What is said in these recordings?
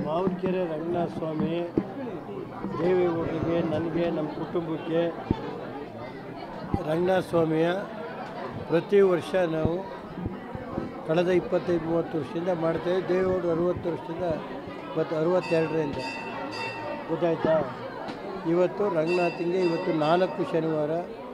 ಮಾವನಕೆರೆ ರಂಗನಾಥ ಸ್ವಾಮಿ ದೇವೇಗೌಡರಿಗೆ ನನಗೆ ನಮ್ಮ ಕುಟುಂಬಕ್ಕೆ ರಂಗನಾಥ ಸ್ವಾಮಿಯ ಪ್ರತಿ ವರ್ಷ ನಾವು ಕಳೆದ ಇಪ್ಪತ್ತೈದು ಮೂವತ್ತು ವರ್ಷದಿಂದ ಮಾಡ್ತೇವೆ ದೇವೇಗೌಡರು ಅರುವತ್ತು ವರ್ಷದಿಂದ ಇಪ್ಪತ್ತು ಅರುವತ್ತೆರಡರಿಂದ ಗೊತ್ತಾಯ್ತಾ ಇವತ್ತು ರಂಗನಾಥಂಗೆ ಇವತ್ತು ನಾಲ್ಕು ಶನಿವಾರ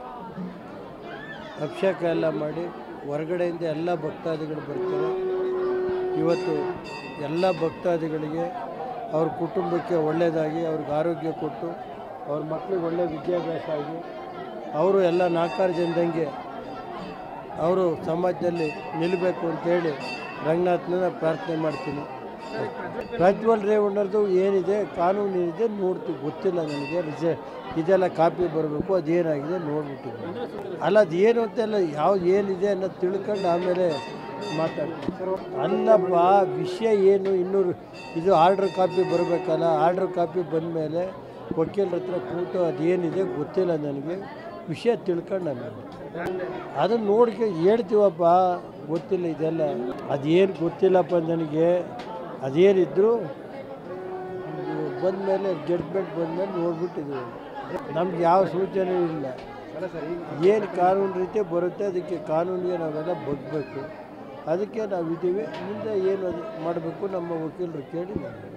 ಅಭಿಷೇಕ ಎಲ್ಲ ಮಾಡಿ ಹೊರಗಡೆಯಿಂದ ಎಲ್ಲ ಭಕ್ತಾದಿಗಳು ಬರ್ತಾರೆ ಇವತ್ತು ಎಲ್ಲ ಭಕ್ತಾದಿಗಳಿಗೆ ಅವ್ರ ಕುಟುಂಬಕ್ಕೆ ಒಳ್ಳೆಯದಾಗಿ ಅವ್ರಿಗೆ ಆರೋಗ್ಯ ಕೊಟ್ಟು ಅವ್ರ ಮಕ್ಕಳಿಗೆ ಒಳ್ಳೆಯ ವಿದ್ಯಾಭ್ಯಾಸ ಆಗಿ ಅವರು ಎಲ್ಲ ನಾಲ್ಕಾರು ಜನದಂಗೆ ಅವರು ಸಮಾಜದಲ್ಲಿ ನಿಲ್ಲಬೇಕು ಅಂತೇಳಿ ರಂಗನಾಥನ ಪ್ರಾರ್ಥನೆ ಮಾಡ್ತೀನಿ ಪ್ರಜ್ವಲ್ ರೇವಣ್ಣರದು ಏನಿದೆ ಕಾನೂನು ಏನಿದೆ ನೋಡ್ತೀವಿ ಗೊತ್ತಿಲ್ಲ ನನಗೆ ರಿಜ ಇದೆಲ್ಲ ಕಾಪಿ ಬರಬೇಕು ಅದೇನಾಗಿದೆ ನೋಡ್ಬಿಟ್ಟಿದ್ದೀನಿ ಅಲ್ಲ ಅದು ಏನು ಅಂತೆಲ್ಲ ಯಾವ್ದು ಏನಿದೆ ಅನ್ನೋದು ತಿಳ್ಕೊಂಡು ಆಮೇಲೆ ಮಾತಾಡ್ತೀನಿ ಅಲ್ಲಪ್ಪ ವಿಷಯ ಏನು ಇನ್ನೂರು ಇದು ಆರ್ಡ್ರ್ ಕಾಪಿ ಬರಬೇಕಲ್ಲ ಆರ್ಡ್ರ್ ಕಾಪಿ ಬಂದಮೇಲೆ ವಕೀಲರ ಹತ್ರ ಕೂತು ಅದೇನಿದೆ ಗೊತ್ತಿಲ್ಲ ನನಗೆ ವಿಷಯ ತಿಳ್ಕೊಂಡು ಆಮೇಲೆ ಅದನ್ನು ನೋಡ್ಕೆ ಹೇಳ್ತೀವಪ್ಪ ಗೊತ್ತಿಲ್ಲ ಇದೆಲ್ಲ ಅದೇನು ಗೊತ್ತಿಲ್ಲಪ್ಪ ನನಗೆ ಅದೇನಿದ್ರು ಬಂದಮೇಲೆ ಜಡ್ಜ್ಮೆಂಟ್ ಬಂದಮೇಲೆ ನೋಡ್ಬಿಟ್ಟಿದ್ವಿ ನಮ್ಗೆ ಯಾವ ಸೂಚನೆ ಇಲ್ಲ ಏನು ಕಾನೂನು ರೀತಿ ಬರುತ್ತೆ ಅದಕ್ಕೆ ಕಾನೂನಿಗೆ ನಾವೆಲ್ಲ ಬಗ್ಬೇಕು ಅದಕ್ಕೆ ನಾವು ಇದ್ದೀವಿ ಮುಂದೆ ಏನು ಅದು ಮಾಡಬೇಕು ನಮ್ಮ ವಕೀಲರು ಕೇಳಿ ಮಾಡ್ಬೇಕು.